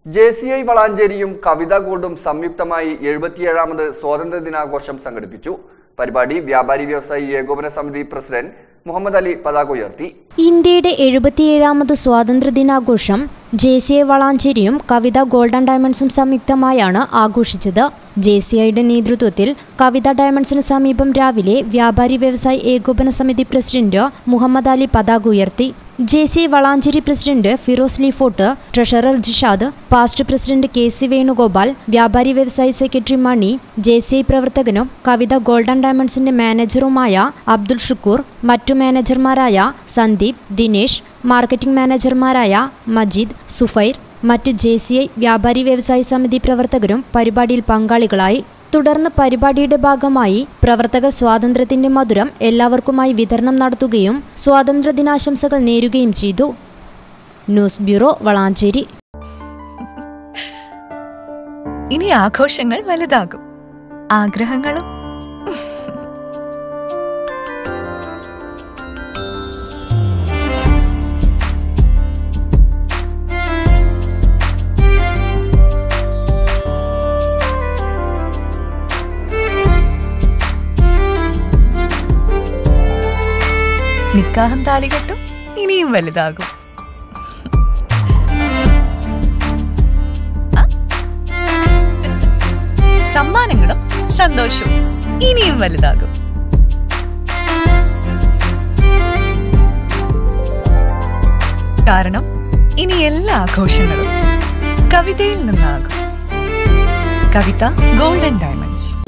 J C I വളാഞ്ചേരിയും കവിത ഗോൾഡും സംയുക്തമായി എഴുപത്തിയേഴാമത് സ്വാതന്ത്ര്യ ദിനാഘോഷം സംഘടിപ്പിച്ചു പരിപാടി വ്യാപാരി വ്യവസായി ഏകോപന സമിതി പ്രസിഡന്റ് മുഹമ്മദ് അലി പതാക ഉയർത്തി ഇന്ത്യയുടെ എഴുപത്തിയേഴാമത് സ്വാതന്ത്ര്യ ദിനാഘോഷം ജെ സി ഐ വളാഞ്ചേരിയും കവിത ഗോൾഡൻ ഡയമണ്ട്സും സംയുക്തമായാണ് ആഘോഷിച്ചത് ജെ സി ഐയുടെ നേതൃത്വത്തിൽ കവിത ഡയമണ്ട്സിന് സമീപം രാവിലെ വ്യാപാരി വ്യവസായി ഏകോപന സമിതി പ്രസിഡന്റ് മുഹമ്മദ് അലി പതാക ഉയർത്തി J C I Valanchery president Firoz ലീഫോട്ട് treasurer Jishad past president K C Venugopal വ്യാപാരി വ്യവസായി secretary Mani J C I പ്രവർത്തകനും കവിത ഗോൾഡൻ ഡയമണ്ട്സിന്റെ മാനേജറുമായ അബ്ദുൾ ഷുക്കൂർ മറ്റു മാനേജർമാരായ സന്ദീപ് ദിനേശ് മാർക്കറ്റിംഗ് മാനേജർമാരായ മജീദ് സുഫൈർ മറ്റ് ജെ സി ഐ വ്യാപാരി വ്യവസായി സമിതി പ്രവർത്തകരും പരിപാടിയിൽ പങ്കാളികളായി തുടർന്ന് പരിപാടിയുടെ ഭാഗമായി പ്രവർത്തകർ സ്വാതന്ത്ര്യത്തിന്റെ മധുരം എല്ലാവർക്കുമായി വിതരണം നടത്തുകയും സ്വാതന്ത്ര്യ ദിനാശംസകൾ നേരുകയും ചെയ്തു ന്യൂസ് ബ്യൂറോ വളാഞ്ചേരി ഇനി ആഘോഷങ്ങൾ വലുതാകും ആഗ്രഹങ്ങളും നിക്കാഹം താലികെട്ടും ഇനിയും വലുതാകും ആ? സമ്മാനങ്ങളും സന്തോഷവും ഇനിയും വലുതാകും കാരണം ഇനി എല്ലാ ആഘോഷങ്ങളും കവിതയിൽ നിന്നാകും കവിത ഗോൾഡൻ ഡയമണ്ട്സ്